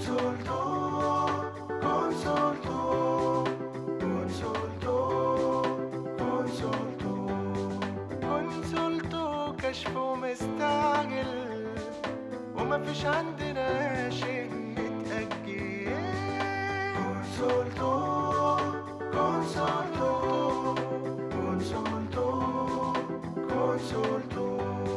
كونسولتو كشف ومستعجل ومفيش عندنا شيء متأجل كونسولتو كونسولتو كونسولتو كونسولتو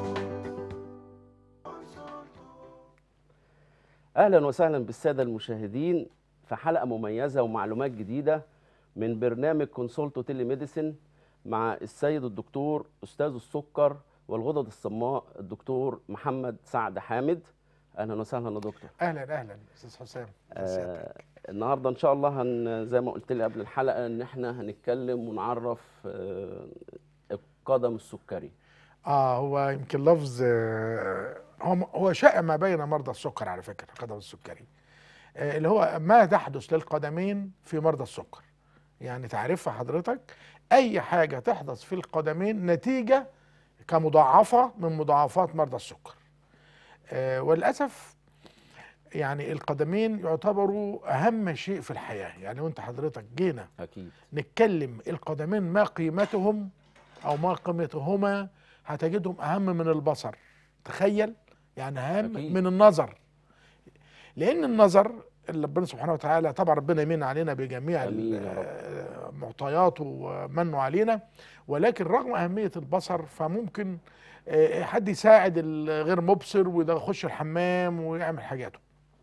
اهلا وسهلا بالساده المشاهدين في حلقه مميزه ومعلومات جديده من برنامج كونسولتو تيلي ميديسن مع السيد الدكتور استاذ السكر والغدد الصماء الدكتور محمد سعد حامد اهلا وسهلا يا دكتور اهلا اهلا استاذ حسام آه النهارده ان شاء الله هن زي ما قلت لي قبل الحلقه ان احنا هنتكلم ونعرف آه القدم السكري اه هو يمكن لفظ آه، هو هو شائع ما بين مرضى السكر على فكره القدم السكري آه، اللي هو ما تحدث للقدمين في مرضى السكر يعني تعرفها حضرتك اي حاجه تحدث في القدمين نتيجه كمضاعفه من مضاعفات مرضى السكر آه، وللاسف يعني القدمين يعتبروا اهم شيء في الحياه يعني وانت حضرتك جينا اكيد نتكلم القدمين ما قيمتهم او ما قيمتهما هتجدهم اهم من البصر تخيل يعني اهم أكيد. من النظر لان النظر اللي ربنا سبحانه وتعالى طبعا ربنا يمن علينا بجميع آمين يا رب. آه، معطياته ومنه علينا ولكن رغم اهميه البصر فممكن آه، حد يساعد الغير مبصر وده يخش الحمام ويعمل حاجاته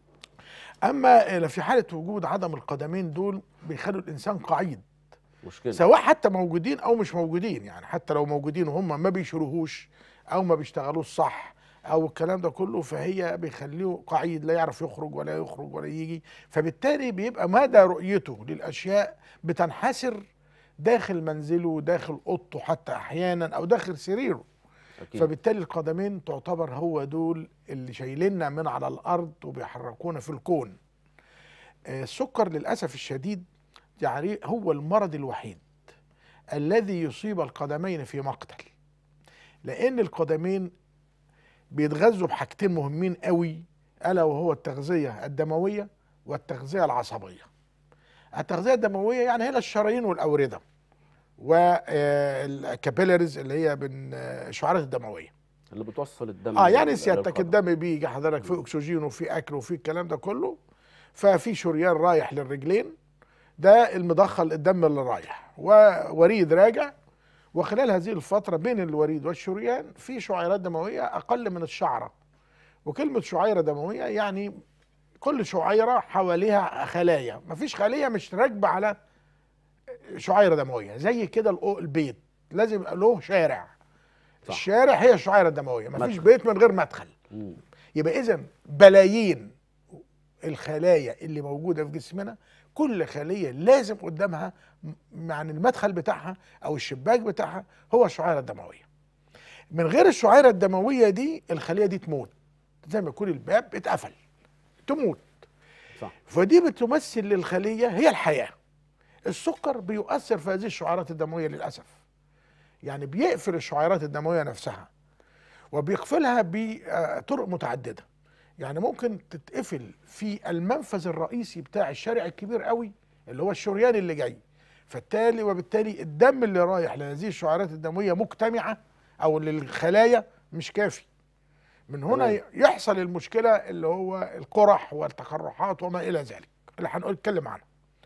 اما آه، في حاله وجود عدم القدمين دول بيخلوا الانسان قعيد مشكله سواء حتى موجودين او مش موجودين يعني حتى لو موجودين وهم ما بيشيلوهوش او ما بيشتغلوش صح او الكلام ده كله فهي بيخليه قعيد لا يعرف يخرج ولا يخرج ولا يجي فبالتالي بيبقى مدى رؤيته للاشياء بتنحسر داخل منزله داخل اوضته حتى احيانا او داخل سريره اكيد فبالتالي القدمين تعتبر هو دول اللي شايليننا من على الارض وبيحركونا في الكون آه، السكر للاسف الشديد يعني هو المرض الوحيد الذي يصيب القدمين في مقتل لان القدمين بيتغذوا بحاجتين مهمين قوي الا وهو التغذيه الدمويه والتغذيه العصبيه التغذيه الدمويه يعني هنا الشرايين والاورده والكابيلاريز اللي هي من آه، الشعيرات الدمويه اللي بتوصل الدم اه يعني لل- سيادتك للقدم. الدم بيجي حضرتك فيه اكسجين وفيه اكل وفيه الكلام ده كله ففي شريان رايح للرجلين ده المدخل الدم اللي رايح ووريد راجع وخلال هذه الفترة بين الوريد والشريان في شعيرات دموية أقل من الشعرة وكلمة شعيرة دموية يعني كل شعيرة حواليها خلايا مفيش خلية مش راكبة على شعيرة دموية زي كده الأو- البيت لازم يبقى له شارع صح. الشارع هي الشعيرة الدموية مفيش مدخل. بيت من غير مدخل مم. يبقى اذا بلايين الخلايا اللي موجوده في جسمنا كل خليه لازم قدامها م- يعني المدخل بتاعها او الشباك بتاعها هو الشعيره الدمويه من غير الشعيره الدمويه دي الخليه دي تموت زي ما يكون الباب اتقفل تموت صح فدي بتمثل للخليه هي الحياه السكر بيؤثر في هذه الشعيرات الدمويه للاسف يعني بيقفل الشعيرات الدمويه نفسها وبيقفلها بطرق متعدده يعني ممكن تتقفل في المنفذ الرئيسي بتاع الشارع الكبير قوي اللي هو الشريان اللي جاي فالتالي وبالتالي الدم اللي رايح لهذه الشعيرات الدمويه مجتمعه او للخلايا مش كافي من هنا تمام. يحصل المشكله اللي هو القرح والتقرحات وما الى ذلك اللي هنقول نتكلم عنها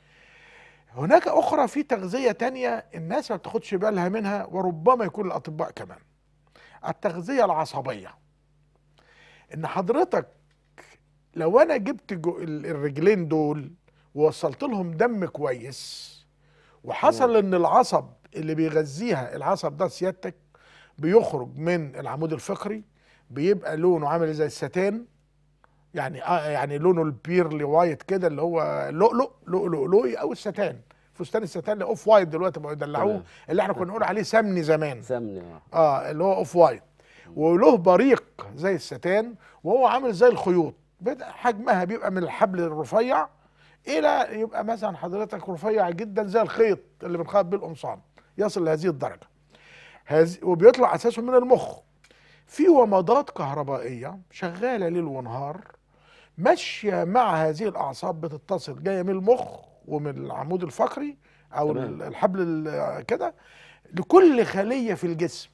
هناك اخرى في تغذيه تانية الناس ما بتاخدش بالها منها وربما يكون الاطباء كمان التغذيه العصبيه ان حضرتك لو انا جبت جو ال- الرجلين دول ووصلت لهم دم كويس وحصل ان العصب اللي بيغذيها العصب ده سيادتك بيخرج من العمود الفقري بيبقى لونه عامل زي الستان يعني آه يعني لونه البيرلي وايت كده اللي هو لؤلؤ لؤلؤ لؤي او الستان فستان الستان اللي اوف وايت دلوقتي بقوا يدلعوه تمام. اللي احنا كنا نقول عليه سمني زمان سمني اه اه اللي هو اوف وايت وله بريق زي الستان وهو عامل زي الخيوط بدأ حجمها بيبقى من الحبل الرفيع الى يبقى مثلا حضرتك رفيع جدا زي الخيط اللي بنخيط بيه القمصان يصل لهذه الدرجه هذه وبيطلع اساسه من المخ في ومضات كهربائيه شغاله ليل ونهار ماشيه مع هذه الاعصاب بتتصل جايه من المخ ومن العمود الفقري او تمام. الحبل ال- كده لكل خليه في الجسم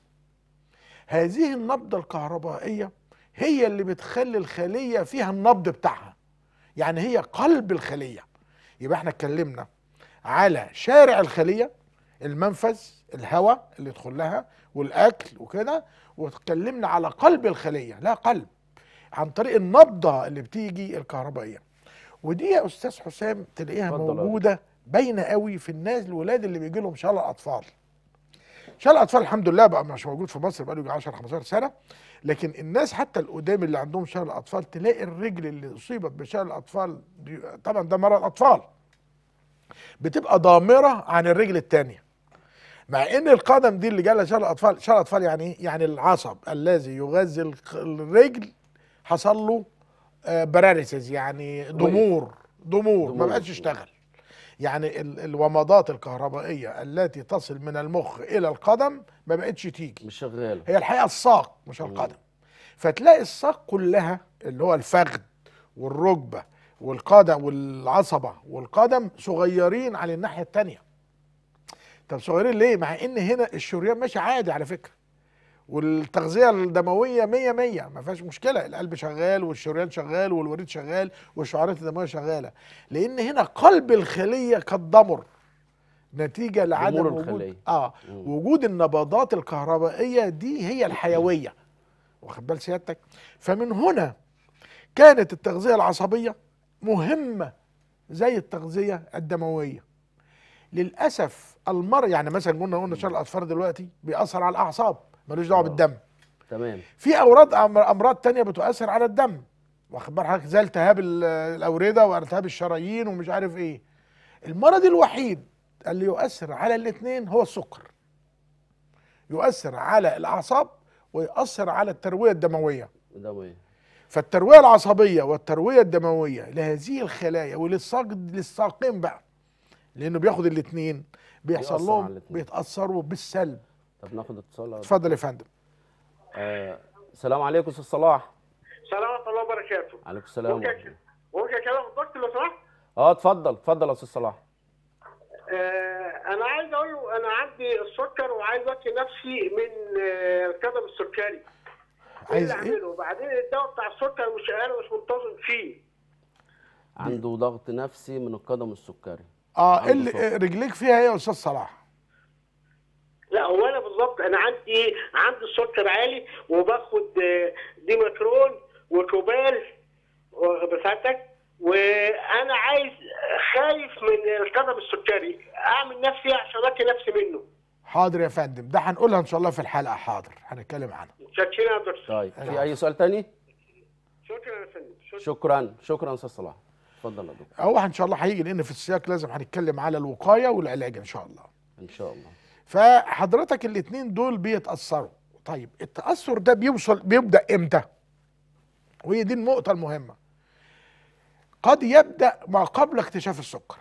هذه النبضه الكهربائيه هي اللي بتخلي الخليه فيها النبض بتاعها يعني هي قلب الخليه يبقى احنا اتكلمنا على شارع الخليه المنفذ الهواء اللي يدخل لها والاكل وكده واتكلمنا على قلب الخليه لا قلب عن طريق النبضه اللي بتيجي الكهربائيه ودي يا استاذ حسام تلاقيها اتفضل يا موجوده باينه قوي في الناس الولاد اللي بيجي لهم شلل اطفال شلل الاطفال الحمد لله بقى مش موجود في مصر بقى له 10 15 سنه لكن الناس حتى القدام اللي عندهم شلل الاطفال تلاقي الرجل اللي اصيبت بشلل الاطفال دي طبعا ده مرض اطفال بتبقى ضامره عن الرجل الثانيه مع ان القدم دي اللي جالها شلل الاطفال شلل الاطفال يعني ايه يعني العصب الذي يغذي الق- الرجل حصل له باراليسيس يعني ضمور ضمور ما ضمور. بقاش يشتغل يعني ال- الومضات الكهربائيه التي تصل من المخ الى القدم ما بقتش تيجي مش شغاله هي الحقيقه الساق مش القدم فتلاقي الساق كلها اللي هو الفخذ والركبه والقدم والعصبه والقدم صغيرين على الناحيه الثانيه طب صغيرين ليه مع ان هنا الشريان ماشي عادي على فكره والتغذيه الدمويه 100 100 ما فيهاش مشكله القلب شغال والشريان شغال والوريد شغال والشعيرات الدمويه شغاله لان هنا قلب الخليه قد ضمر نتيجه لعدم ضمور وجود الخلية. اه مم. وجود النبضات الكهربائيه دي هي الحيويه واخد بال سيادتك فمن هنا كانت التغذيه العصبيه مهمه زي التغذيه الدمويه للاسف المرض يعني مثلا قلنا قلنا شلل الاطفال دلوقتي بيأثر على الاعصاب ملوش دعوه آه. بالدم تمام في اوراد أمر- امراض تانية بتؤثر على الدم واخد بال حضرتك زي التهاب ال- الاورده والتهاب الشرايين ومش عارف ايه المرض الوحيد اللي يؤثر على الاثنين هو السكر يؤثر على الاعصاب ويؤثر على الترويه الدمويه دمويه فالترويه العصبيه والترويه الدمويه لهذه الخلايا وللساق للساقين بقى لانه بياخد الاثنين بيحصل بيأثر على لهم الاتنين. بيتاثروا بالسلب طب ناخد اتصال اتفضل يا فندم آه، السلام عليكم استاذ صلاح سلام ورحمه الله وبركاته عليكم السلام ممكن ورحمة الله. ممكن اكلم الدكتور لو سمحت اه اتفضل اتفضل يا استاذ صلاح آه انا عايز اقول له انا عندي السكر وعايز اكل نفسي من آه، القدم السكري ايه عايز اللي ايه اعمله وبعدين الدواء بتاع السكر مش انا مش منتظم فيه عنده ضغط نفسي من القدم السكري اه عنده اللي سكر. رجليك فيها ايه يا استاذ صلاح لا هو انا بالظبط انا عندي عندي السكر عالي وباخد آه، ديمترون وكوبال بساعتك وانا عايز خايف من القدم السكري اعمل نفسي إيه عشان اكل نفسي منه حاضر يا فندم ده هنقولها ان شاء الله في الحلقه حاضر هنتكلم عنها شكرا يا دكتور طيب في اي سؤال تاني شكرا يا فندم شكرا شكرا شكرا استاذ صلاح اتفضل يا دكتور هو ان شاء الله هيجي لان في السياق لازم هنتكلم على الوقايه والعلاج ان شاء الله ان شاء الله فحضرتك الاثنين دول بيتاثروا طيب التاثر ده بيوصل بيبدا امتى وهي دي النقطه المهمه قد يبدا ما قبل اكتشاف السكر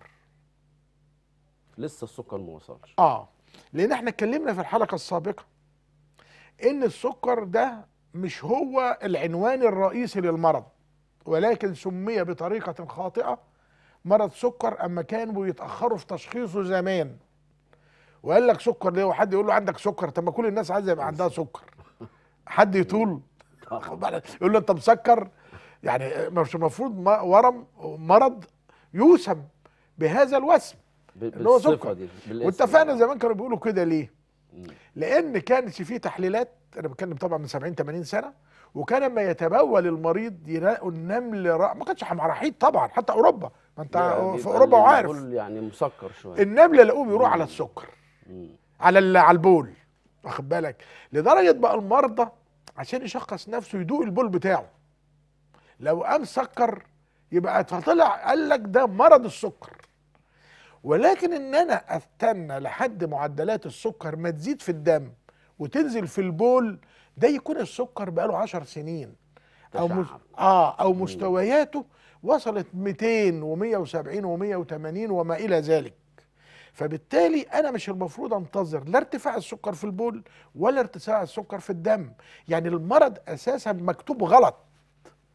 لسه السكر ما وصلش اه لان احنا اتكلمنا في الحلقه السابقه ان السكر ده مش هو العنوان الرئيسي للمرض ولكن سمي بطريقه خاطئه مرض سكر اما كانوا يتاخروا في تشخيصه زمان وقال لك سكر ليه وحد يقول له عندك سكر طب ما كل الناس عايزه يبقى عندها سكر حد يطول واخد بالك؟ يقول له انت مسكر يعني مش المفروض ما- ورم مرض يوسم بهذا الوسم ب- اللي هو بالصفه سكر. دي بالاسم واتفقنا ده. زمان كانوا بيقولوا كده ليه؟ مم. لان كانت في تحليلات انا بتكلم طبعا من 70 80 سنه وكان لما يتبول المريض يلاقوا النمل را... ما كانش مراحيض طبعا حتى اوروبا ما انت بيبقى في اوروبا اللي وعارف بيقول يعني مسكر شويه النمل لقوه بيروح على السكر مم. على ال- على البول واخد بالك لدرجه بقى المرضى عشان يشخص نفسه يدوق البول بتاعه لو قام سكر يبقى طلع قال لك ده مرض السكر ولكن ان انا استنى لحد معدلات السكر ما تزيد في الدم وتنزل في البول ده يكون السكر بقاله عشر سنين او مس... تشعب. اه او مستوياته وصلت 200 و170 و180 وما الى ذلك فبالتالي انا مش المفروض انتظر لا ارتفاع السكر في البول ولا ارتفاع السكر في الدم يعني المرض اساسا مكتوب غلط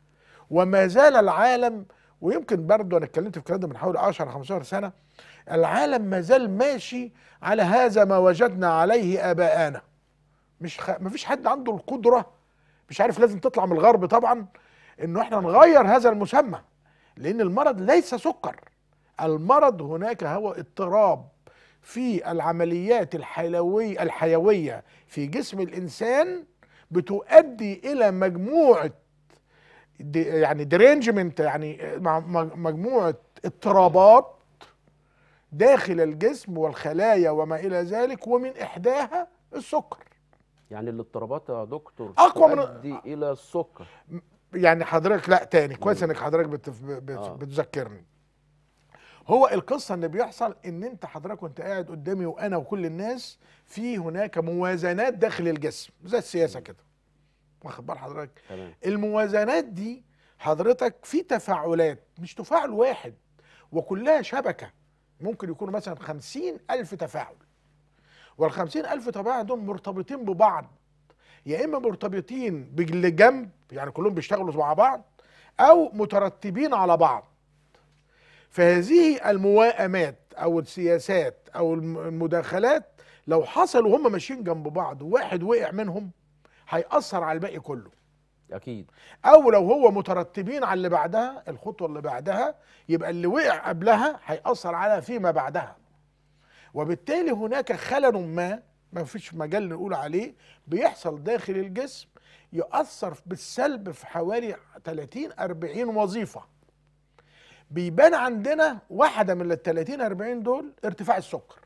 وما زال العالم ويمكن برضه انا اتكلمت في الكلام ده من حوالي 10 15 سنه العالم ما زال ماشي على هذا ما وجدنا عليه اباءنا مش خ... ما فيش حد عنده القدره مش عارف لازم تطلع من الغرب طبعا انه احنا نغير هذا المسمى لان المرض ليس سكر المرض هناك هو اضطراب في العمليات الحيوية الحيوية في جسم الإنسان بتؤدي إلى مجموعة دي يعني درينجمنت يعني مع- مع- مجموعة اضطرابات داخل الجسم والخلايا وما إلى ذلك ومن إحداها السكر يعني الاضطرابات يا دكتور أقوى من- تؤدي الى السكر يعني حضرتك لا تاني كويس انك حضرتك بت... بت... آه. بتذكرني هو القصه اللي بيحصل ان انت حضرتك وانت قاعد قدامي وانا وكل الناس في هناك موازنات داخل الجسم زي السياسه كده واخد بال حضرتك تمام الموازنات دي حضرتك في تفاعلات مش تفاعل واحد وكلها شبكة ممكن يكونوا مثلا خمسين ألف تفاعل والخمسين ألف تفاعل دول مرتبطين ببعض يا إما مرتبطين بالجنب يعني كلهم بيشتغلوا مع بعض أو مترتبين على بعض فهذه المواءمات أو السياسات أو الم- المداخلات لو حصل وهم ماشيين جنب بعض وواحد وقع منهم هيأثر على الباقي كله اكيد او لو هو مترتبين على اللي بعدها الخطوه اللي بعدها يبقى اللي وقع قبلها هيأثر على فيما بعدها وبالتالي هناك خلل ما ما فيش مجال نقول عليه بيحصل داخل الجسم يؤثر بالسلب في حوالي 30 40 وظيفه بيبان عندنا واحده من ال 30 40 دول ارتفاع السكر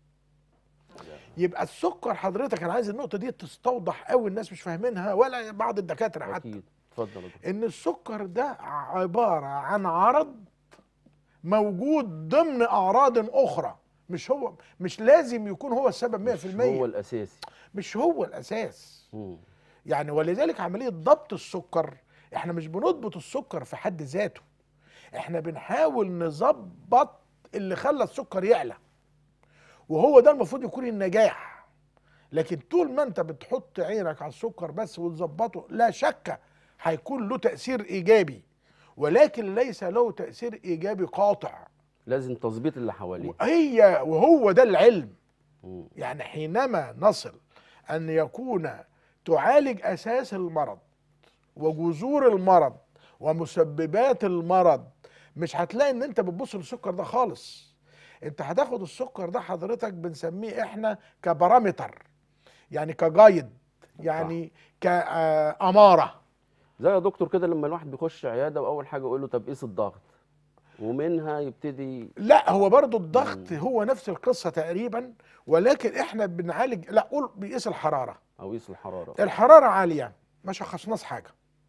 يبقى السكر حضرتك انا عايز النقطه دي تستوضح قوي الناس مش فاهمينها ولا بعض الدكاتره حتى اكيد اتفضل يا دكتور ان السكر ده عباره عن عرض موجود ضمن اعراض اخرى مش هو مش لازم يكون هو السبب 100% مش هو الاساسي مش هو الاساس مم. يعني ولذلك عمليه ضبط السكر احنا مش بنضبط السكر في حد ذاته احنا بنحاول نظبط اللي خلى السكر يعلى وهو ده المفروض يكون النجاح لكن طول ما انت بتحط عينك على السكر بس وتظبطه لا شك هيكون له تأثير إيجابي ولكن ليس له تأثير إيجابي قاطع لازم تظبيط اللي حواليه هي وهو ده العلم مم. يعني حينما نصل أن يكون تعالج أساس المرض وجذور المرض ومسببات المرض مش هتلاقي ان انت بتبص للسكر ده خالص انت هتاخد السكر ده حضرتك بنسميه احنا كبارامتر يعني كجايد يعني كأمارة زي يا دكتور كده لما الواحد بيخش عياده واول حاجه يقول له طب قيس الضغط ومنها يبتدي لا هو برضو الضغط هو نفس القصة تقريبا ولكن احنا بنعالج لا قول بيقيس الحرارة او يقيس الحراره الحرارة عالية ما شخصناش حاجة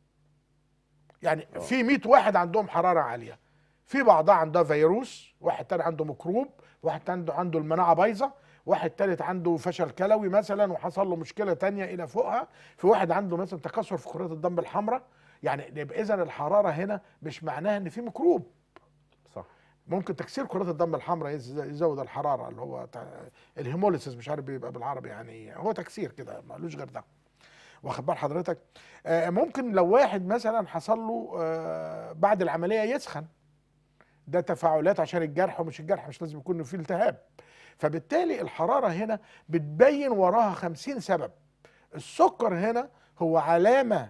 يعني آه. في 100 واحد عندهم حرارة عالية في بعضها عندها فيروس واحد تاني عنده ميكروب واحد تاني عنده عنده المناعة بايظة واحد تالت عنده فشل كلوي مثلا وحصل له مشكلة تانية إلى فوقها في واحد عنده مثلا تكسر في كرات الدم الحمراء يعني يبقى إذا الحرارة هنا مش معناها إن في ميكروب صح ممكن تكسير كرات الدم الحمراء يز- يزود الحراره اللي هو تع- الهيموليسيس مش عارف بيبقى بالعربي يعني إيه. هو تكسير كده مالوش غير ده واخد بال حضرتك آه ممكن لو واحد مثلا حصل له آه بعد العمليه يسخن ده تفاعلات عشان الجرح ومش الجرح مش لازم يكون فيه التهاب فبالتالي الحراره هنا بتبين وراها خمسين سبب السكر هنا هو علامه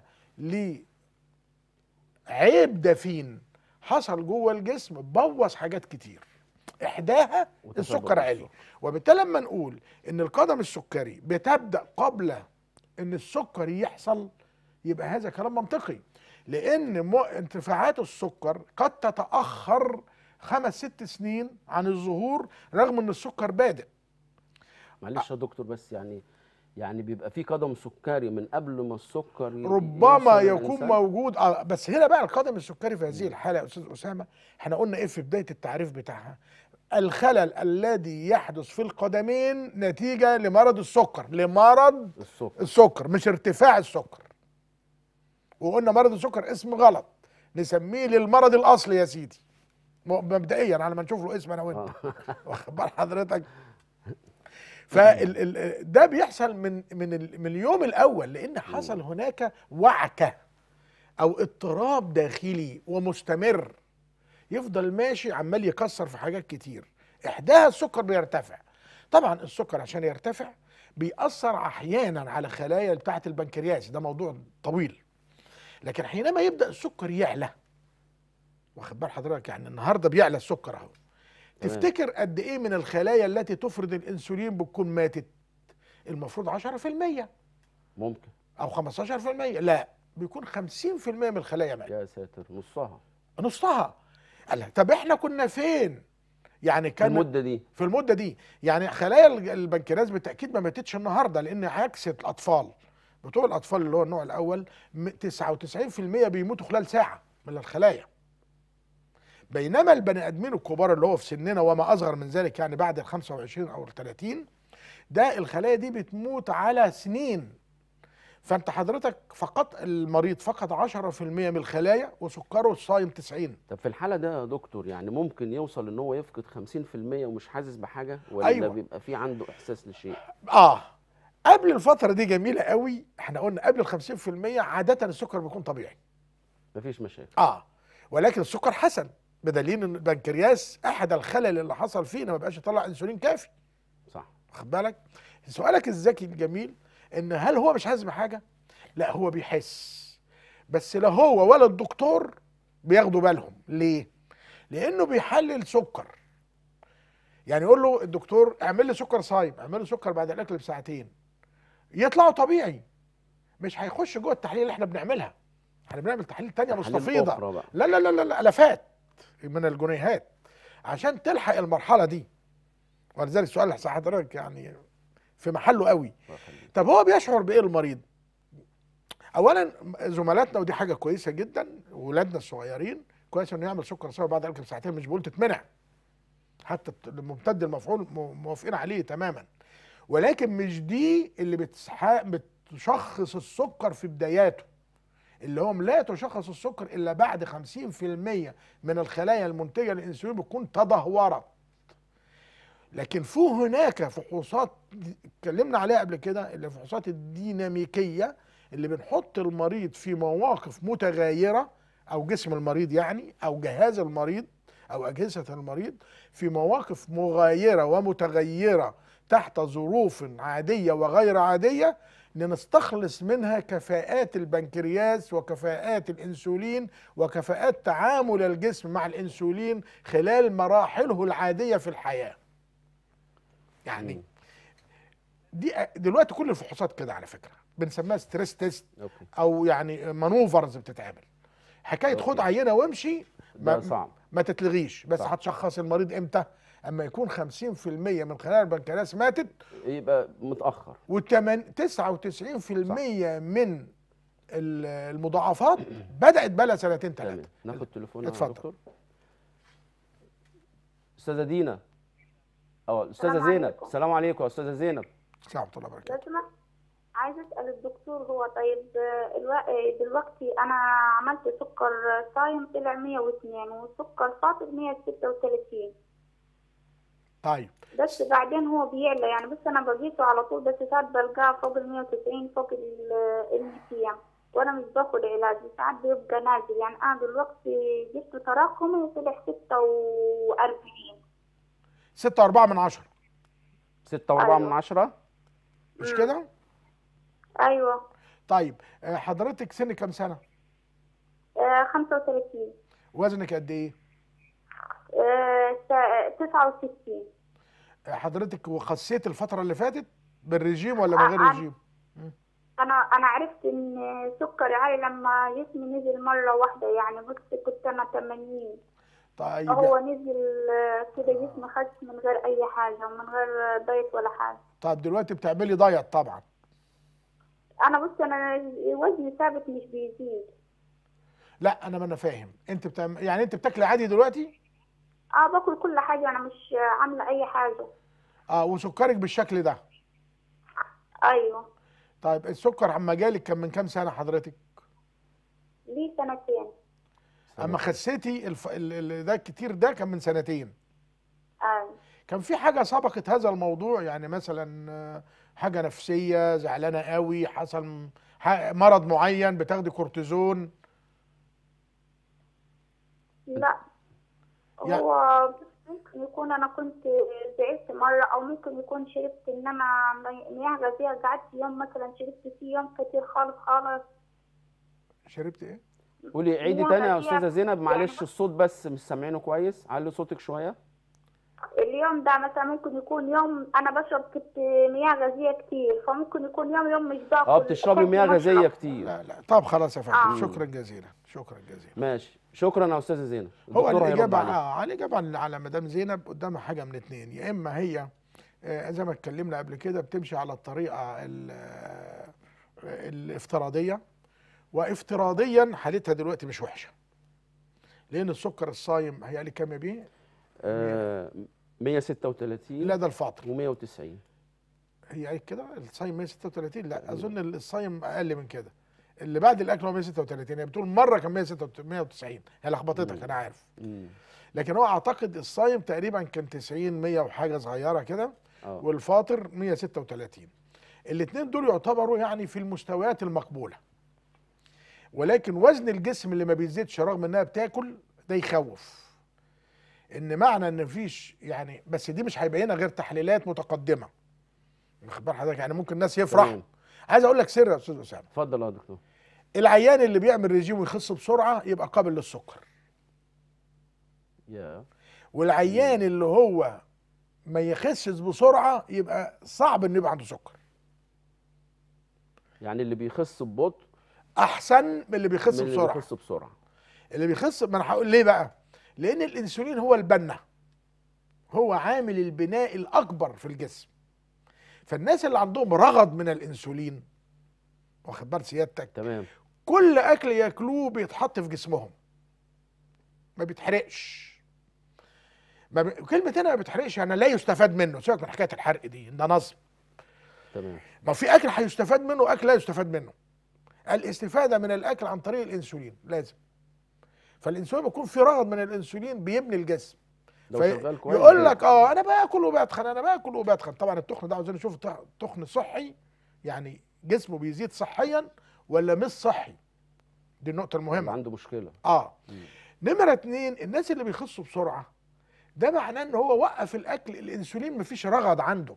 لعيب دفين حصل جوه الجسم بوظ حاجات كتير احداها وتسبب السكر عالي السكر. وبالتالي لما نقول ان القدم السكري بتبدا قبل ان السكر يحصل يبقى هذا كلام منطقي لان م- انتفاعات السكر قد تتاخر خمس ست سنين عن الظهور رغم ان السكر بادئ معلش يا دكتور بس يعني يعني بيبقى في قدم سكري من قبل ما السكر ي- ربما يوصل يكون للإنسان؟ موجود آه بس هنا بقى القدم السكري في هذه الحاله يا استاذ اسامه احنا قلنا ايه في بدايه التعريف بتاعها الخلل الذي يحدث في القدمين نتيجه لمرض السكر لمرض السكر السكر مش ارتفاع السكر وقلنا مرض السكر اسم غلط نسميه للمرض الاصلي يا سيدي م- مبدئيا على ما نشوف له اسم انا وانت آه. واخد بال حضرتك فال ال ده بيحصل من من ال من اليوم الاول لان حصل هناك وعكه او اضطراب داخلي ومستمر يفضل ماشي عمال يكسر في حاجات كتير احداها السكر بيرتفع طبعا السكر عشان يرتفع بيأثر احيانا على خلايا بتاعه البنكرياس ده موضوع طويل لكن حينما يبدأ السكر يعلى واخد بال حضرتك يعني النهارده بيعلى السكر اهو تمام. تفتكر قد ايه من الخلايا التي تفرز الانسولين بتكون ماتت المفروض 10% ممكن او 15% لا بيكون 50% من الخلايا ماتت يا ساتر نصها نصها قال لك طب احنا كنا فين يعني في كان المده دي في المده دي يعني خلايا الج- البنكرياس بالتاكيد ما ماتتش النهارده لان عكس الاطفال بتوع الاطفال اللي هو النوع الاول م- 99% بيموتوا خلال ساعه من الخلايا بينما البني ادمين الكبار اللي هو في سننا وما اصغر من ذلك يعني بعد ال 25 او ال 30 ده الخلايا دي بتموت على سنين فانت حضرتك فقط المريض فقط 10% من الخلايا وسكره الصايم 90 طب في الحاله ده يا دكتور يعني ممكن يوصل ان هو يفقد 50% ومش حاسس بحاجه ولا أيوة. بيبقى في عنده احساس لشيء اه قبل الفترة دي جميلة قوي احنا قلنا قبل ال 50% عادة السكر بيكون طبيعي مفيش مشاكل اه ولكن السكر حسن بدليل ان البنكرياس احد الخلل اللي حصل فيه إنه ما بقاش يطلع انسولين كافي صح واخد بالك سؤالك الذكي الجميل ان هل هو مش حاسس بحاجة لا هو بيحس بس لا هو ولا الدكتور بياخدوا بالهم ليه لانه بيحلل سكر يعني يقول له الدكتور اعمل لي سكر صايم اعمل له سكر بعد الاكل بساعتين يطلعوا طبيعي مش هيخش جوه التحاليل اللي احنا بنعملها احنا بنعمل تحاليل تانية تحاليل مستفيضة أخرى بقى. لا لا لا لا, لا الافات من الجنيهات عشان تلحق المرحلة دي ولذلك سؤال حضرتك يعني في محله قوي الله يخليك. طب هو بيشعر بايه المريض اولا زملاتنا ودي حاجه كويسه جدا ولادنا الصغيرين كويس انه يعمل سكر صايم بعد الاكل بساعتين مش بقول تتمنع حتى الممتد المفعول م- موافقين عليه تماما ولكن مش دي اللي بتسح- بتشخص السكر في بداياته اللي هم لا تشخص السكر الا بعد 50% من الخلايا المنتجه للانسولين بتكون تدهورت لكن في هناك فحوصات دي- اتكلمنا عليها قبل كده اللي الفحوصات الديناميكيه اللي بنحط المريض في مواقف متغيره او جسم المريض يعني او جهاز المريض او اجهزه المريض في مواقف مغايره ومتغيره تحت ظروف عاديه وغير عاديه لنستخلص منها كفاءات البنكرياس وكفاءات الانسولين وكفاءات تعامل الجسم مع الانسولين خلال مراحله العاديه في الحياه. يعني مم. دي دلوقتي كل الفحوصات كده على فكره بنسميها ستريس تيست اوكي او يعني مانوفرز بتتعمل حكايه خد أوكي. عينه وامشي ده ما, صعب ما تتلغيش بس صح. هتشخص المريض امتى اما يكون 50% من خلايا البنكرياس ماتت يبقى متاخر و99% من ال- المضاعفات بدات بقى سنتين تمام ثلاثه ناخد تليفون يا اتفضل. دكتور استاذه دينا اه الاستاذه السلام زينب عليكم. السلام عليكم يا استاذه زينب السلام ورحمه الله لو وبركاته سمحت عايزة أسأل الدكتور هو طيب آه، الو... آه، دلوقتي أنا عملت سكر صايم طلع 102 وسكر فاطر 136 طيب بس بعدين هو بيعلى يعني بس أنا بقيسه على طول بس ساعات بلقاه فوق ال 190 فوق ال ال 200 وأنا مش باخد علاج ساعات بيبقى نازل يعني أنا دلوقتي جبت تراكمي طلع 46 6 4 من 10 ستة وأربعة من أيوة. عشرة مش كده أيوة طيب آه، حضرتك سن كام سنه آه 35 وزنك قد ايه آه سا- 69 آه، حضرتك وخسيت الفتره اللي فاتت بالرجيم ولا من غير آه، رجيم انا انا عرفت ان سكري عالي لما جسمي نزل مره واحده يعني بص كنت انا 80 طيب هو نزل آه، كده جسمي خس من غير اي حاجه ومن غير دايت ولا حاجه طب دلوقتي بتعملي دايت طبعا انا بص انا وزني ثابت مش بيزيد لا انا ما انا فاهم انت بتعم... يعني انت بتاكلي عادي دلوقتي اه باكل كل حاجه انا مش عامله اي حاجه اه وسكرك بالشكل ده ايوه طيب السكر عما جالك كان من كام سنه حضرتك لي سنتين اما خسيتي الف... ال- ال- ده الكتير ده كان من سنتين ايوه كان في حاجه سبقت هذا الموضوع يعني مثلا آه، حاجه نفسيه زعلانه قوي حصل م- ح- مرض معين بتاخدي كورتيزون لا يا- هو ممكن يكون انا كنت زعلت مره او ممكن يكون شربت انما مي- مياه غازيه قعدت يوم مثلا شربت فيه يوم كتير خالص خالص شربت ايه قولي عيدي هي تاني يا هي- استاذه زينب يعني معلش بص- الصوت بس مش سامعينه كويس علي صوتك شويه اليوم ده مثلا ممكن يكون يوم انا بشرب كت مياه غازيه كتير فممكن يكون يوم يوم مش باكل اه بتشربي أكلت مياه غازيه مشروب. كتير لا لا طب خلاص يا فندم آه. شكرا جزيلا شكرا جزيلا ماشي شكرا يا استاذه زينب هو الدكتور هيرد الاجابه عليك. اه على الاجابه على- على مدام زينب قدامها حاجه من اتنين يا اما هي آه، زي ما اتكلمنا قبل كده بتمشي على الطريقه ال- آه، الافتراضيه وافتراضيا حالتها دلوقتي مش وحشه لان السكر الصايم هيقلي كام يا بيه؟ آه 136 لا ده الفاطر و190 هي قالت كده الصايم 136 لا اظن الصايم اقل من كده اللي بعد الاكل هو 136 هي بتقول مره كان 196 هي لخبطتك انا عارف مم. لكن هو اعتقد الصايم تقريبا كان 90 100 وحاجه صغيره كده اه والفاطر 136 الاثنين دول يعتبروا يعني في المستويات المقبوله ولكن وزن الجسم اللي ما بيزيدش رغم انها بتاكل ده يخوف ان معنى ان مفيش يعني بس دي مش هيبينها غير تحليلات متقدمه واخد بال حضرتك يعني ممكن الناس يفرحوا تمام. عايز اقول لك سر يا استاذ اسامه اتفضل يا دكتور العيان اللي بيعمل ريجيم ويخس بسرعه يبقى قابل للسكر يا والعيان اللي هو ما يخسش بسرعه يبقى صعب انه يبقى عنده سكر يعني اللي بيخس ببطء احسن من اللي بيخس من اللي بسرعه بيخس بسرعه اللي بيخس ما انا هقول ليه بقى لان الانسولين هو البنه هو عامل البناء الاكبر في الجسم فالناس اللي عندهم رغد من الانسولين واخد بال سيادتك تمام كل اكل ياكلوه بيتحط في جسمهم ما بيتحرقش ما ب... كلمة هنا ما بيتحرقش يعني لا يستفاد منه سيبك من حكاية الحرق دي ده نصب تمام ما في اكل هيستفاد منه واكل لا يستفاد منه الاستفاده من الاكل عن طريق الانسولين لازم فالانسولين بيكون في رغد من الانسولين بيبني الجسم لو في- شغال كويس يقول لك بياكل. اه انا باكل وبتخن انا باكل وبتخن طبعا التخن ده عاوزين نشوف التخ- تخن صحي يعني جسمه بيزيد صحيا ولا مش صحي دي النقطه يبقى المهمه عنده مشكله اه نمرة اتنين الناس اللي بيخسوا بسرعة ده معناه ان هو وقف الاكل الانسولين مفيش رغد عنده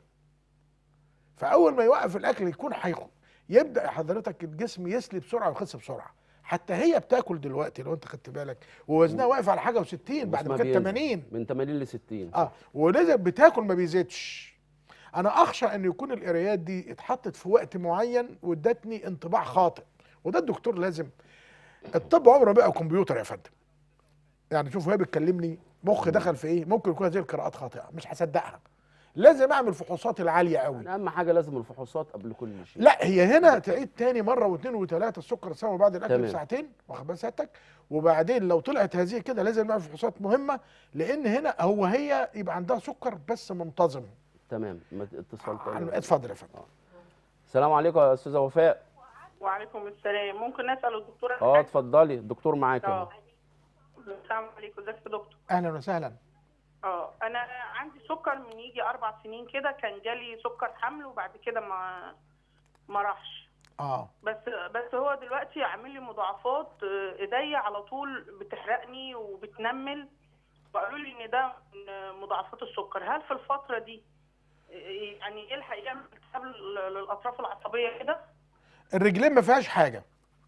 فاول ما يوقف الاكل يكون حيخ يبدا حضرتك الجسم يسلي بسرعه ويخس بسرعه حتى هي بتاكل دلوقتي لو انت خدت بالك ووزنها واقف على حاجه و60 بعد ما جسمها كانت بينزل 80 من 80 ل 60 اه ونزل بتاكل ما بيزيدش انا اخشى ان يكون القرايات دي اتحطت في وقت معين وادتني انطباع خاطئ وده الدكتور لازم الطب عمره بقى كمبيوتر يا فندم يعني شوف وهي بتكلمني مخ دخل في ايه ممكن يكون هذه القراءات خاطئه مش هصدقها لازم اعمل فحوصات العاليه قوي يعني اهم حاجه لازم الفحوصات قبل كل شيء لا هي هنا تعيد تاني مره واثنين وثلاثه السكر السماوي بعد الاكل تمام. بساعتين واخد بال سيادتك وبعدين لو طلعت هذه كده لازم نعمل فحوصات مهمه لان هنا هو هي يبقى عندها سكر بس منتظم تمام ما اتصال تاني اتفضل يا فندم السلام عليكم يا استاذه وفاء وعليكم السلام ممكن اسال الدكتوره اه اتفضلي الدكتور معاك اه اهو السلام عليكم ازيك يا دكتور اهلا وسهلا اه انا عندي سكر من يجي اربع سنين كده كان جالي سكر حمل وبعد كده ما ما راحش اه بس بس هو دلوقتي عامل لي مضاعفات آه، ايديا على طول بتحرقني وبتنمل وقالوا لي ان ده من مضاعفات السكر هل في الفتره دي آه، يعني يلحق يعمل التهاب لل- للاطراف العصبيه كده الرجلين ما فيهاش حاجه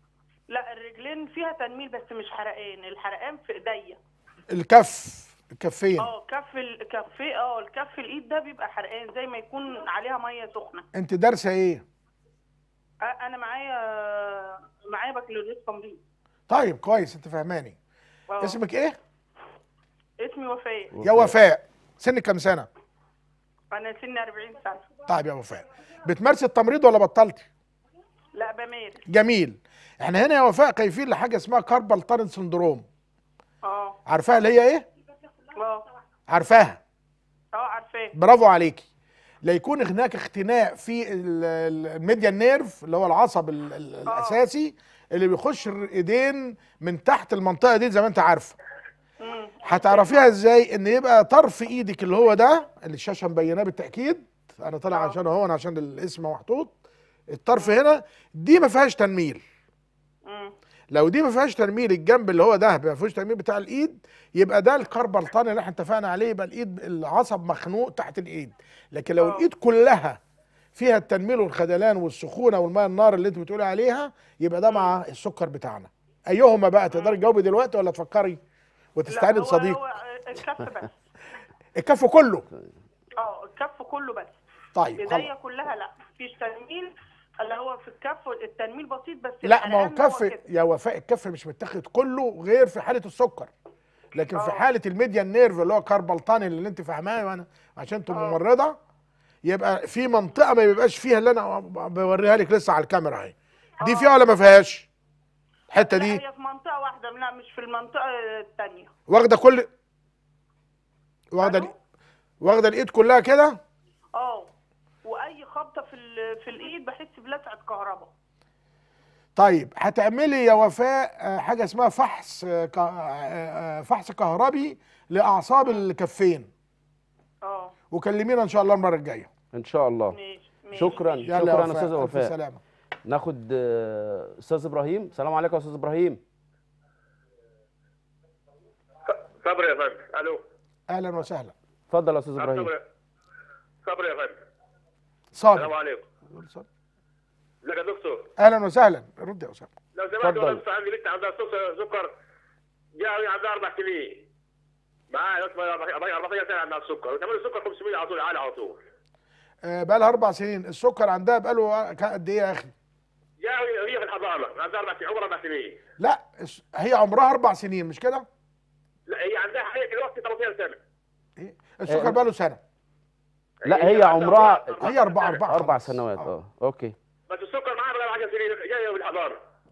لا الرجلين فيها تنميل بس مش حرقان الحرقان في ايديا الكف الكفين اه كف الكف اه الكف الايد ده بيبقى حرقان زي ما يكون عليها ميه سخنه انت دارسه ايه آه، انا معايا معايا بكالوريوس تمريض طيب كويس انت فاهماني آه، اسمك ايه اسمي وفاء يا وفاء سنك كام سنه انا سني 40 سنه طيب يا وفاء بتمارسي التمريض ولا بطلتي لا بمارس جميل احنا هنا يا وفاء خايفين لحاجه اسمها كاربال تارن سندروم اه عارفاها اللي هي ايه اه عارفاها اه عارفاه برافو عليكي لا يكون هناك اختناق في ال- ال- الميديا نيرف اللي هو العصب ال- ال- الاساسي اللي بيخش الايدين من تحت المنطقه دي زي ما انت عارفه امم هتعرفيها ازاي ان يبقى طرف ايدك اللي هو ده اللي الشاشه مبيناه بالتاكيد انا طالع آه. عشان اهو أنا عشان الاسم محطوط الطرف هنا دي ما فيهاش تنميل امم لو دي ما فيهاش ترميل الجنب اللي هو ده ما فيهوش ترميل بتاع الايد يبقى ده الكربلطان اللي احنا اتفقنا عليه يبقى الايد العصب مخنوق تحت الايد لكن لو آه. الايد كلها فيها التنميل والخدلان والسخونه والماء النار اللي انت بتقولي عليها يبقى ده مع السكر بتاعنا ايهما بقى تقدري تجاوبي دلوقتي ولا تفكري وتستعيني لا، هو- بصديق هو الكف بس الكف كله اه الكف كله بس طيب ايديا خلاص كلها لا مفيش تنميل اللي هو في الكف التنميل بسيط بس لا ما هو الحرقان الكف كده. يا وفاء الكف مش متاخد كله غير في حاله السكر لكن في آه. حاله الميديان نيرف اللي هو كاربلطان اللي انت فاهماه وانا عشان انت آه. ممرضه يبقى في منطقه ما بيبقاش فيها اللي انا بوريها لك لسه على الكاميرا اهي دي آه. فيها ولا ما فيهاش الحته لا دي هي في منطقه واحده لا مش في المنطقه الثانيه واخده كل واخده ألو؟ ال- واخده الايد كلها كده اه واي خبطه في ال- في الايد بحس بلسعه كهرباء طيب هتعملي يا وفاء آه، حاجه اسمها فحص آه، ك- آه، آه، فحص كهربي لاعصاب الكفين اه وكلمينا ان شاء الله المره الجايه ان شاء الله ماشي ماشي. شكرا يلا يا شكرا وفاء، استاذه ألف وفاء سلامه ناخد آه، استاذ ابراهيم السلام عليكم يا استاذ ابراهيم صبر يا فندم الو اهلا وسهلا اتفضل يا استاذ ابراهيم صبر صبر يا فندم صادق السلام عليكم ازيك يا دكتور اهلا وسهلا رد يا اسامه لو سمحت اتفضل. انا بس عندي بنت عندها سكر سكر جاي عندها اربع سنين معايا اسمها 14 سنه عندها السكر وتعمل السكر 500 على طول عالي على طول آه بقى لها اربع سنين السكر عندها بقى له قد ايه يا اخي؟ جاي هي في الحضانه عندها اربع سنين عمرها اربع سنين لا الس- هي عمرها اربع سنين مش كده؟ لا هي عندها حاليا دلوقتي 13 سنه إيه؟ السكر بقى له سنه لا هي عمرها هي اربع اربع اربع خلاص. سنوات اه اوكي بس السكر معاها بقى 10 سنين جايه في الحضانه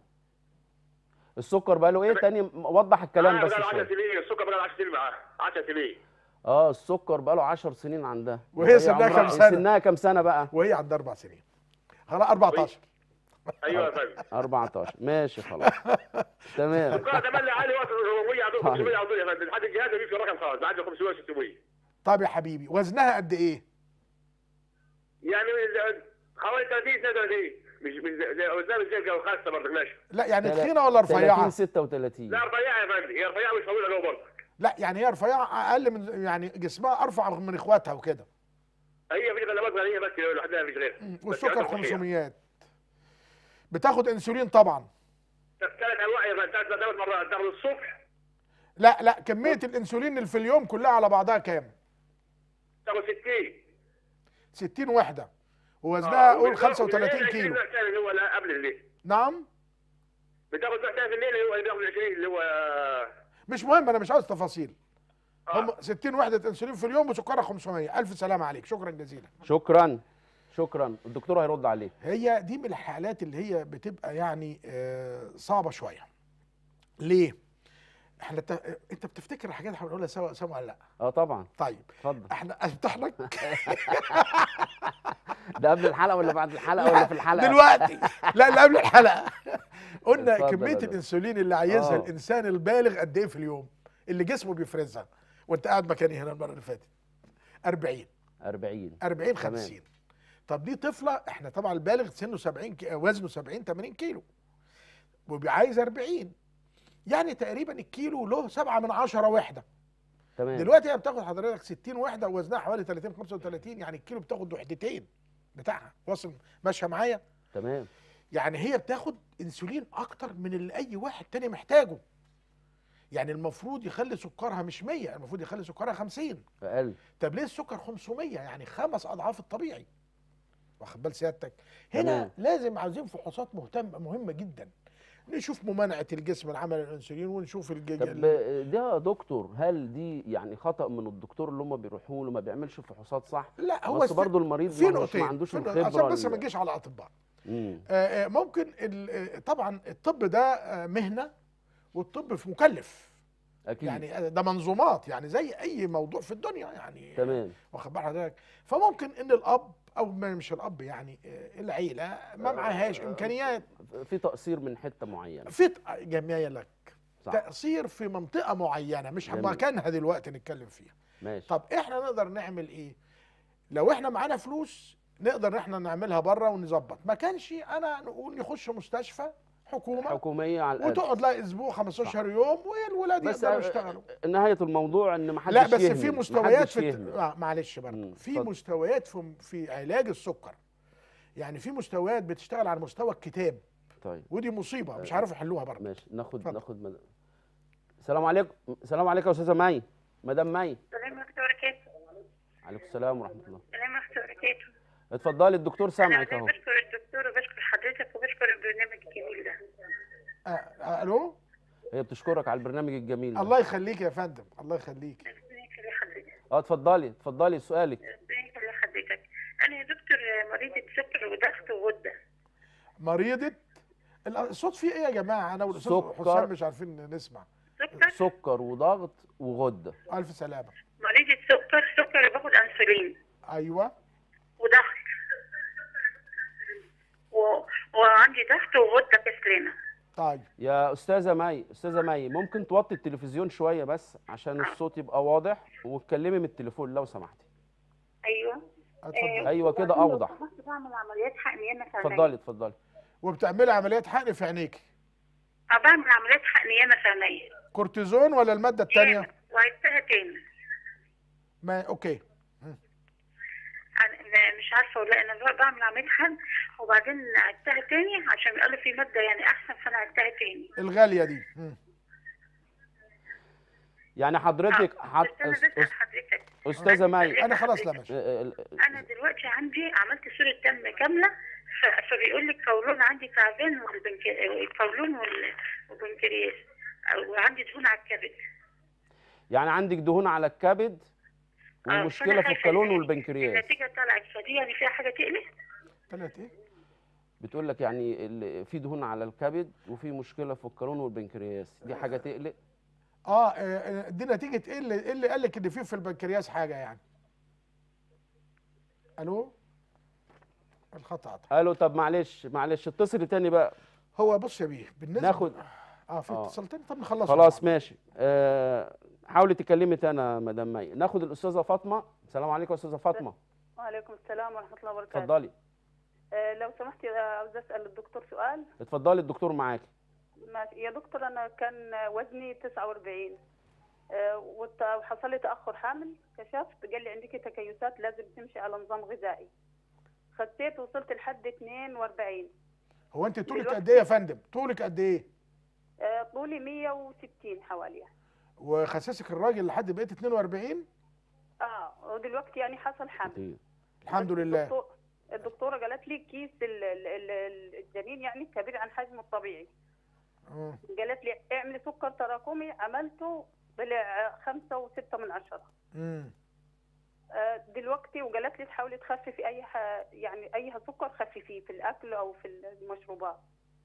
السكر بقى له ايه تاني وضح الكلام معاها بس بقى 10 شويه سنين السكر بقى 10 سنين معاها 10 سنين اه السكر بقى له 10 سنين عندها وهي سنها عمرها- كام سنة؟ سنها كام سنه بقى وهي عندها اربع سنين خلاص 14 ايوه يا فندم 14 ماشي خلاص تمام السكر ده ملي عالي وقت 400 على طول 500 على طول يا فندم لحد الجهاز ما في رقم خالص بعد 500 600 طب يا حبيبي وزنها قد ايه؟ يعني من- حوالي 30 32 مش مش زي زي وزنها مش زي الجو خاصه برضه ماشي لا يعني تلا- تخينه ولا 30 رفيعه؟ 36 لا رفيعه يا فندم هي رفيعه مش طويله جو برضه لا يعني هي رفيعه اقل من يعني جسمها ارفع من اخواتها وكده هي في غلبات غنيه بس لوحدها مش غير والسكر 500 بتاخد انسولين طبعا ثلاث انواع يا فندم ثلاث ثلاث مرات تاخد الصبح لا لا كميه الانسولين اللي في اليوم كلها على بعضها كام؟ تاخد 60 60 وحده ووزنها قول وبالليل- 35 وبالليل كيلو 20 ثاني اللي هو لا قبل الليل نعم بتاخد ثاني في الليل اللي هو اللي بياخد 20 اللي هو مش مهم انا مش عاوز تفاصيل آه. هم 60 وحده انسولين في اليوم وسكرها 500 الف سلامه عليك شكرا جزيلا شكرا شكرا الدكتور هيرد عليك هي دي من الحالات اللي هي بتبقى يعني آه، صعبه شويه ليه احنا ت... انت بتفتكر الحاجات اللي هنقولها سوا سوا ولا لا اه طبعا طيب اتفضل احنا افتح لك ده قبل الحلقه ولا بعد الحلقه ولا في الحلقه دلوقتي لا اللي قبل الحلقه قلنا اتفضل كميه يا دكتور. الانسولين اللي عايزها آه. الانسان البالغ قد ايه في اليوم اللي جسمه بيفرزها وانت قاعد مكاني هنا المره اللي فاتت 40 40 40 تمام. 50 طب دي طفله احنا طبعا البالغ سنه 70 كي... وزنه 70 80 كيلو وعايز 40 يعني تقريبا الكيلو له 7 من 10 وحده تمام دلوقتي هي بتاخد حضرتك 60 وحده ووزنها حوالي 30 35 يعني الكيلو بتاخد وحدتين بتاعها واصل ماشيه معايا تمام يعني هي بتاخد انسولين اكتر من اللي اي واحد تاني محتاجه يعني المفروض يخلي سكرها مش 100 المفروض يخلي سكرها 50 اقل طب ليه السكر 500 يعني خمس اضعاف الطبيعي واخد بال سيادتك هنا تمام. لازم عاوزين فحوصات مهتم مهمه جدا نشوف ممانعه الجسم العمل الانسولين ونشوف الج... طب ده يا دكتور هل دي يعني خطأ من الدكتور اللي هم بيروحوا له ما بيعملش فحوصات صح لا هو بس است- برضه المريض في ما عندوش- نقطتين ما عندوش في نقطة- الخبره عشان بس ما ال- نجيش على اطباء مم. آه، آه، ممكن ال- آه، طبعا الطب ده آه، مهنه والطب في مكلف اكيد يعني آه، ده منظومات يعني زي اي موضوع في الدنيا يعني تمام واخد بال حضرتك فممكن ان الاب او ما- مش الاب يعني آه، العيله ما معهاش امكانيات في تقصير من حته معينه في ت- جميع لك صح تقصير في منطقه معينه مش جميل. مكانها دلوقتي نتكلم فيها ماشي طب احنا نقدر نعمل ايه لو احنا معانا فلوس نقدر احنا نعملها بره ونظبط ما كانش انا نقول نخش مستشفى حكومه حكوميه على الأقل. وتقعد لها اسبوع 15 يوم والولاد بس يقدروا آه، يشتغلوا نهايه الموضوع ان محدش لا بس يهمل. في مستويات محدش في يهمل. آه معلش برضه مم، في اتفضل. مستويات في في علاج السكر يعني في مستويات بتشتغل على مستوى الكتاب طيب ودي مصيبه مش آه. عارفوا يحلوها برضه ماشي ناخد اتفضل. ناخد مد... السلام عليكم السلام عليكم يا استاذه مي مدام مي السلام عليكم وبركاته عليكم السلام ورحمه الله السلام عليكم وبركاته اتفضلي الدكتور سامعك انا اهو بشكر الدكتور وبشكر حضرتك وبشكر البرنامج الجميل ده آه آه الو هي بتشكرك على البرنامج الجميل ده. الله يخليك يا فندم الله يخليك ربنا يخلي حضرتك اه اتفضلي اتفضلي سؤالك ربنا يخلي حضرتك انا يا دكتور مريضة سكر وضغط وغدة مريضه ال- الصوت فيه ايه يا جماعه انا والاستاذ سكر. حسام مش عارفين نسمع سكر سكر وضغط وغده الف سلامه مريضة سكر سكر باخد انسولين ايوه وضغط و... وعندي ضغط وغدة كسلانة طيب يا استاذه مي استاذه مي ممكن توطي التلفزيون شويه بس عشان الصوت يبقى واضح واتكلمي من التليفون لو سمحتي ايوه اتفضل ايوه كده وبعدين لو اوضح سمحت بعمل عمليات حقن ياما في عينيا اتفضلي اتفضلي وبتعملي عمليات حقن في عينيكي اه بعمل عمليات حقن ياما في عينيا كورتيزون ولا الماده الثانيه ياما وعدتها تاني ما اوكي أنا م- مش عارفه ولا انا بقى بعمل عمليه حقن وبعدين عدتها تاني عشان قالوا في ماده يعني احسن فانا عدتها تاني الغاليه دي مم. يعني حضرتك آه، حط... بس انا بسال حضرتك استاذه مي انا خلاص لا ماشي اه، اه، انا دلوقتي عندي عملت صوره دم كامله ف- فبيقول لي القولون عندي تعبان والبنك... القولون وال- والبنكرياس وعندي دهون على الكبد يعني عندك دهون على الكبد آه، ومشكله فأنا في خايفة القولون يعني والبنكرياس النتيجه طلعت فدي يعني فيها حاجه تقلق ثلاث ايه بتقول لك يعني ال- في دهون على الكبد وفي مشكله في القولون والبنكرياس دي حاجه تقلق اه آه، دي نتيجه ايه اللي, إيه اللي قال لك ان في في البنكرياس حاجه يعني الو الخط قطع قالوا طب معلش معلش اتصلي تاني بقى هو بص يا بيه بالنسبه ناخد اه في آه. اتصال تاني طب نخلص خلاص ماشي آه حاولي تكلمي تاني يا مدام مي ناخد الاستاذه فاطمه السلام عليكم يا استاذه فاطمه وعليكم السلام ورحمه الله وبركاته اتفضلي آه، لو سمحتي آه، عاوزه اسال الدكتور سؤال اتفضلي الدكتور معاكي ماشي يا دكتور انا كان وزني 49 آه، وت- وحصل لي تاخر حامل كشفت قال لي عندك تكيسات لازم تمشي على نظام غذائي خسيت وصلت لحد 42 هو انت طولك دلوقتي- قد ايه يا فندم طولك قد ايه آه، طولي 160 حوالي وخساسك الراجل لحد بقيت 42 اه ودلوقتي يعني حصل حمل كتير. الحمد بس لله الدكتور- الدكتوره قالت لي كيس ال- ال- ال- الجنين يعني كبير عن حجمه الطبيعي مم. قالت لي اعملي سكر تراكمي عملته طلع خمسة وستة من عشرة مم. آه، دلوقتي وقالت لي تحاولي تخففي اي ح... يعني اي سكر خففيه في الاكل او في المشروبات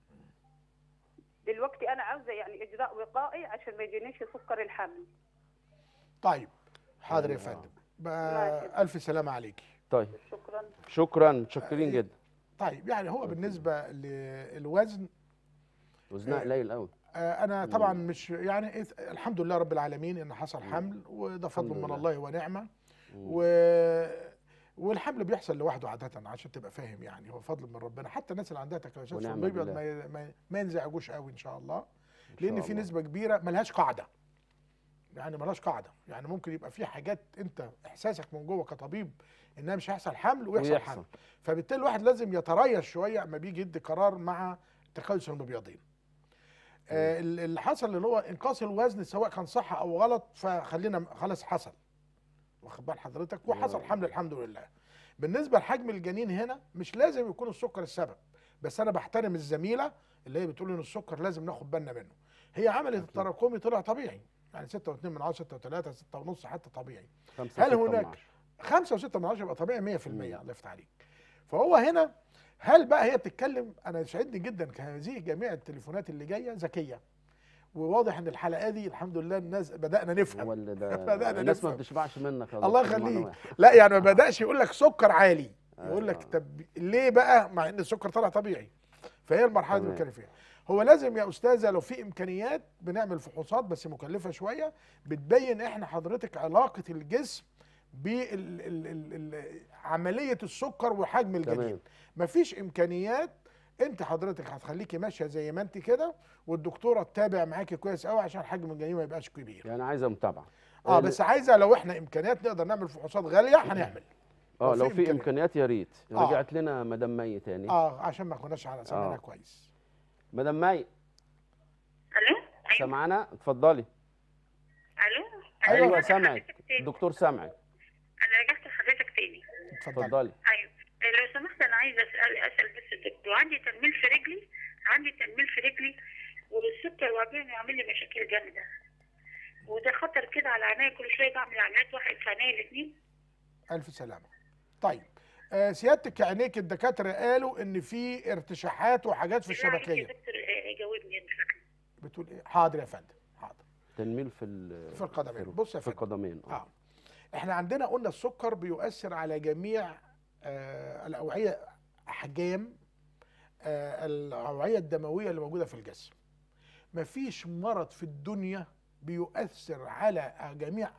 دلوقتي انا عاوزه يعني اجراء وقائي عشان ما يجينيش سكر الحمل طيب حاضر يا أيوة. فندم بقى الف سلامه عليكي طيب شكرا شكرا متشكرين جدا طيب يعني هو بالنسبه للوزن وزنها آه. قليل قوي آه، انا طبعا مش يعني إيه، الحمد لله رب العالمين ان حصل حمل وده فضل الحمد من لله. الله ونعمه مم. و والحمل بيحصل لوحده عاده عشان تبقى فاهم يعني هو فضل من ربنا حتى الناس اللي عندها تكيسات في ونعم المبيض بالله. ما, ما, ما ينزعجوش قوي ان شاء الله إن شاء لان في الله. نسبه كبيره ملهاش قاعده يعني ملهاش قاعده يعني ممكن يبقى في حاجات انت احساسك من جوه كطبيب انها مش هيحصل حمل ويحصل ويحصل. حمل فبالتالي الواحد لازم يتريث شويه اما بيجي يدي قرار مع تكيس المبيضين آه ال- اللي حصل اللي هو انقاص الوزن سواء كان صح او غلط فخلينا خلاص حصل واخد بال حضرتك وحصل نعم. حمل الحمد لله بالنسبه لحجم الجنين هنا مش لازم يكون السكر السبب بس انا بحترم الزميله اللي هي بتقول ان السكر لازم ناخد بالنا منه هي عملت أكيد. التراكمي طلع طبيعي يعني 6.2 من 10 6.3 6.5 حتى طبيعي خمسة هل ستة من هناك عشرة. خمسة وستة من عشرة يبقى طبيعي 100% مم. الله يفتح عليك فهو هنا هل بقى هي بتتكلم انا يسعدني جدا هذه جميع التليفونات اللي جايه ذكيه وواضح ان الحلقه دي الحمد لله الناس بدانا هو نفهم اللي ده بدأنا الناس ما نفهم. بتشبعش منك يا الله دكتور يخليك معلومات. لا يعني ما بداش يقول لك سكر عالي يقول لك أيوة. طب ليه بقى مع ان السكر طلع طبيعي فهي المرحله دي تمام. بنتكلم فيها هو لازم يا استاذه لو في امكانيات بنعمل فحوصات بس مكلفه شويه بتبين احنا حضرتك علاقه الجسم بعمليه السكر وحجم الجنين تمام مفيش امكانيات انت حضرتك هتخليكي ماشيه زي ما انت كده والدكتوره تتابع معاكي كويس قوي عشان حجم الجنين ما يبقاش كبير يعني عايزه متابعه اه ال- بس عايزه لو احنا امكانيات نقدر نعمل فحوصات غاليه هنعمل اه لو لو في في إمكانيات. امكانيات يا ريت آه. رجعت لنا مدام مي تاني اه عشان ما كناش على سمعنا آه. كويس مدام مي الو ايوه سامعانا اتفضلي الو أيوة، ايوه رجعت سامعك لحضرتك تاني. الدكتور سامعك انا رجعت لحضرتك تاني اتفضل اتفضلي ايوه لو سمحت انا عايزه اسال اسال بس الدكتور عندي تنميل في رجلي عندي تنميل في رجلي والسكر واجعني عامل لي مشاكل جامده وده خطر كده على عينيا كل شويه بعمل عمليات واحد في عينيا الاثنين الف سلامه طيب آه سيادتك عينيك الدكاتره قالوا ان في ارتشاحات وحاجات في الشبكيه دكتور آه، جاوبني يا فندم بتقول ايه حاضر يا فندم حاضر تنميل في ال- في القدمين. في- بص يا في فندم. القدمين اه اه احنا عندنا قلنا السكر بيؤثر على جميع آه الاوعيه احجام آه الاوعيه الدمويه اللي موجوده في الجسم مفيش مرض في الدنيا بيؤثر على جميع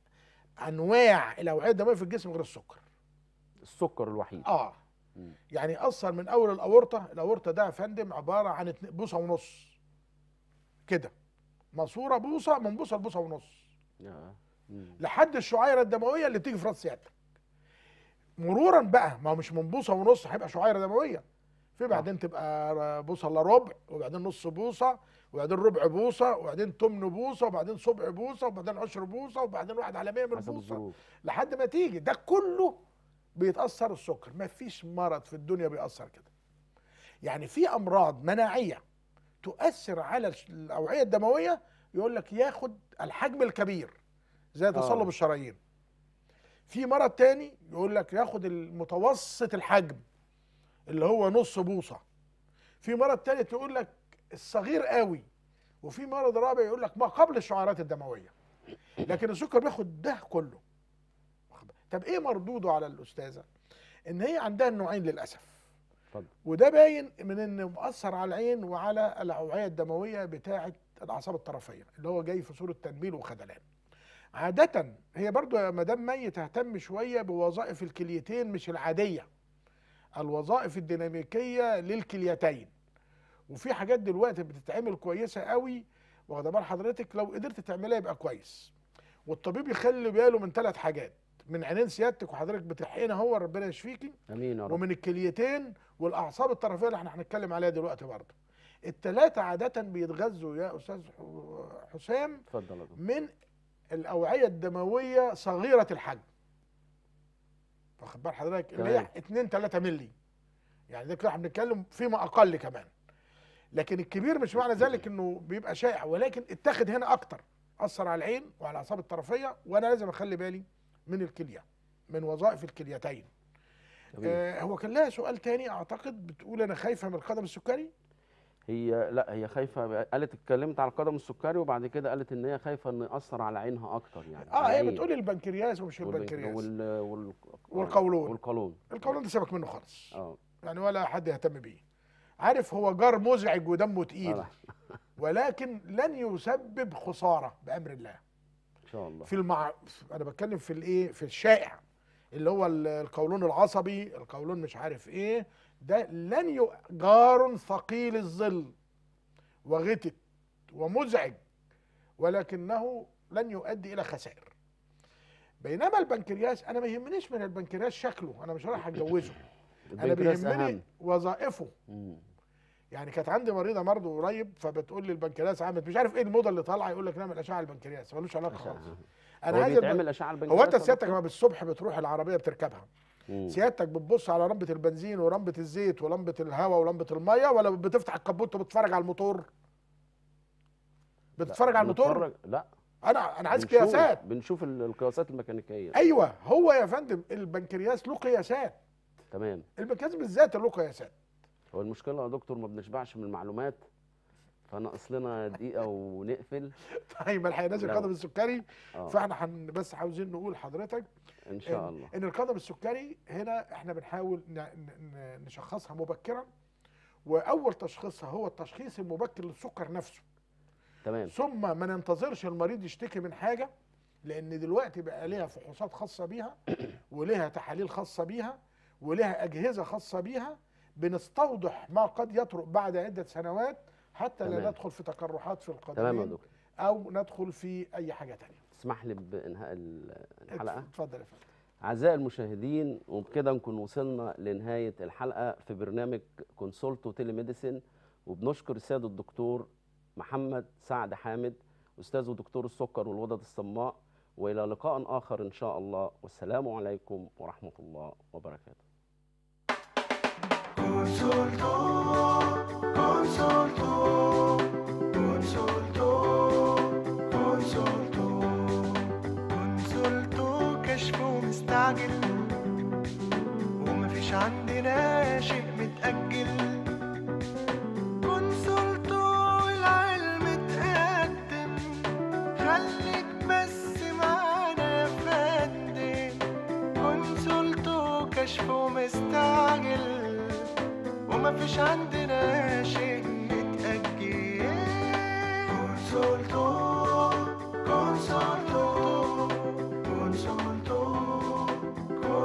انواع الاوعيه الدمويه في الجسم غير السكر السكر الوحيد اه مم. يعني اثر من اول الاورطه الاورطه ده يا فندم عباره عن اتنين- بوصه ونص كده ماسوره بوصه من بوصه لبوصه ونص يا. مم. لحد الشعيره الدمويه اللي بتيجي في راس سيادتك مرورا بقى ما هو مش من بوصه ونص هيبقى شعيره دمويه في بعدين تبقى بوصه الا ربع وبعدين نص بوصه وبعدين ربع بوصه وبعدين تمن بوصه وبعدين سبع بوصه وبعدين عشر بوصه وبعدين واحد على 100 من حسب البوصه الظروف لحد ما تيجي ده كله بيتاثر السكر ما فيش مرض في الدنيا بيأثر كده يعني في امراض مناعيه تؤثر على الش- الاوعيه الدمويه يقول لك ياخد الحجم الكبير زي تصلب آه. الشرايين في مرض تاني يقول لك ياخد المتوسط الحجم اللي هو نص بوصه في مرض تالت يقول لك الصغير قوي وفي مرض رابع يقول لك ما قبل الشعيرات الدمويه لكن السكر بياخد ده كله طب ايه مردوده على الاستاذه ان هي عندها النوعين للاسف اتفضل وده باين من انه مؤثر على العين وعلى الاوعيه الدمويه بتاعه الاعصاب الطرفيه اللي هو جاي في صوره تنميل وخدلان عادة هي برضو يا مدام مي تهتم شوية بوظائف الكليتين مش العادية الوظائف الديناميكية للكليتين وفي حاجات دلوقتي بتتعمل كويسة قوي واخده بال حضرتك لو قدرت تعملها يبقى كويس والطبيب يخلي باله من ثلاث حاجات من عينين سيادتك وحضرتك بتحقنها هو ربنا يشفيكي امين يا رب ومن الكليتين والاعصاب الطرفيه اللي احنا هنتكلم عليها دلوقتي برضه الثلاثه عاده بيتغذوا يا استاذ ح- حسام اتفضل يا دكتور. من الاوعيه الدمويه صغيره الحجم واخد بال حضرتك اللي هي تمام. 2 3 مللي يعني ده كده احنا بنتكلم فيما اقل كمان لكن الكبير مش معنى ذلك انه بيبقى شائع ولكن اتخذ هنا اكتر اثر على العين وعلى الاعصاب الطرفيه وانا لازم اخلي بالي من الكليه من وظائف الكليتين جميل. آه هو كان لها سؤال تاني اعتقد بتقول انا خايفه من القدم السكري هي لا هي خايفه قالت اتكلمت على القدم السكري وبعد كده قالت ان هي خايفه ان ياثر على عينها اكتر يعني اه على هي العين. بتقول البنكرياس ومش والبنك- البنكرياس وال... وال... والقولون. والقولون القولون ده سيبك منه خالص اه يعني ولا حد يهتم بيه عارف هو جار مزعج ودمه تقيل آه. ولكن لن يسبب خساره بامر الله ان شاء الله في المع... انا بتكلم في الايه في الشائع اللي هو ال- القولون العصبي القولون مش عارف ايه ده لن ي... جار ثقيل الظل وغتت ومزعج ولكنه لن يؤدي الى خسائر بينما البنكرياس انا ما يهمنيش من البنكرياس شكله انا مش رايح اتجوزه انا البنكرياس بيهمني اهم وظائفه مم. يعني كانت عندي مريضه برضه قريب فبتقول لي البنكرياس عملت مش عارف ايه الموضه اللي طالعه يقول لك نعمل اشعه على البنكرياس ملوش علاقه خالص انا هو عايز الب... بيتعمل اشعه البنكرياس هو انت يا سيادتك دكتور؟ ما بالصبح بتروح العربيه بتركبها مم. سيادتك بتبص على لمبه البنزين ولمبه الزيت ولمبه الهواء ولمبه الميه ولا بتفتح الكبوت وبتتفرج على الموتور بتتفرج على الموتور بنتفرج- لا انا انا عايز بنشوف- قياسات بنشوف ال- القياسات الميكانيكيه ايوه هو يا فندم البنكرياس له قياسات تمام البنكرياس بالذات له قياسات هو المشكله يا دكتور ما بنشبعش من المعلومات فناقص لنا دقيقه ونقفل طيب ما الحقيقه نازل لا. القدم السكري اه فاحنا حن بس عاوزين نقول حضرتك ان شاء إن- الله ان القدم السكري هنا احنا بنحاول ن- ن- نشخصها مبكرا واول تشخيصها هو التشخيص المبكر للسكر نفسه تمام ثم ما ننتظرش المريض يشتكي من حاجه لان دلوقتي بقى ليها فحوصات خاصه بيها وليها تحاليل خاصه بيها وليها اجهزه خاصه بيها بنستوضح ما قد يطرق بعد عده سنوات حتى لا تمام. ندخل في تقرحات في تمام يا القادمين دكتور او ندخل في اي حاجه تانية تسمح لي بانهاء ال- الحلقه اتفضل يا فندم أعزائي المشاهدين وبكده نكون وصلنا لنهاية الحلقة في برنامج كونسولتو تيليميديسين وبنشكر السيد الدكتور محمد سعد حامد أستاذ ودكتور السكر والغدد الصماء وإلى لقاء آخر إن شاء الله والسلام عليكم ورحمة الله وبركاته Consulto, consulto, consulto, consulto, consulto كشف مستعجل ومفيش عندنا شيء متأجل كونسولتو العلم اتقدم خليك بس معانا يا فندم كونسولتو كشف مستعجل ومفيش عندنا شيء